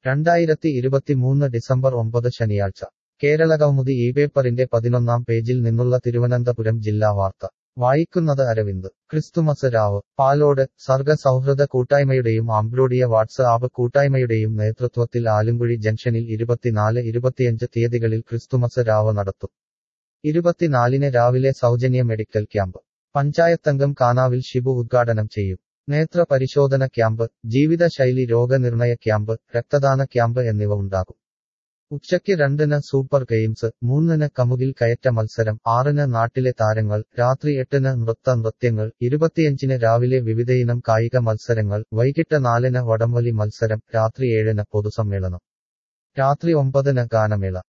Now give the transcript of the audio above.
രണ്ടായിരത്തി ഇരുപത്തിമൂന്ന് ഡിസംബർ ഒമ്പത് ശനിയാഴ്ച കേരളകൗമുദി ഈ പേപ്പറിന്റെ പതിനൊന്നാം പേജിൽ നിന്നുള്ള തിരുവനന്തപുരം ജില്ലാ വാർത്ത വായിക്കുന്നത് അരവിന്ദ് ക്രിസ്തുമസ് രാവ് പാലോട് സർഗ സൗഹൃദ കൂട്ടായ്മയുടെയും ആംബ്രോഡിയ വാട്സ് ആപ്പ് കൂട്ടായ്മയുടെയും നേതൃത്വത്തിൽ ആലുംകുഴി ജംഗ്ഷനിൽ ഇരുപത്തിനാല് ഇരുപത്തിയഞ്ച് തീയതികളിൽ ക്രിസ്തുമസ് രാവ് നടത്തും ഇരുപത്തിനാലിന് രാവിലെ സൗജന്യ മെഡിക്കൽ ക്യാമ്പ് പഞ്ചായത്തംഗം കാനാവിൽ ഷിബു ഉദ്ഘാടനം ചെയ്യും നേത്ര പരിശോധന ക്യാമ്പ് ജീവിതശൈലി രോഗനിർണയ ക്യാമ്പ് രക്തദാന ക്യാമ്പ് എന്നിവ ഉണ്ടാകും ഉച്ചയ്ക്ക് രണ്ടിന് സൂപ്പർ ഗെയിംസ് മൂന്നിന് കമുകിൽ കയറ്റ മത്സരം ആറിന് നാട്ടിലെ താരങ്ങൾ രാത്രി എട്ടിന് നൃത്ത നൃത്യങ്ങൾ ഇരുപത്തിയഞ്ചിന് രാവിലെ വിവിധയിനം കായിക മത്സരങ്ങൾ വൈകിട്ട് നാലിന് വടംവലി മത്സരം രാത്രി ഏഴിന് പൊതുസമ്മേളനം രാത്രി ഒമ്പതിന് ഗാനമേള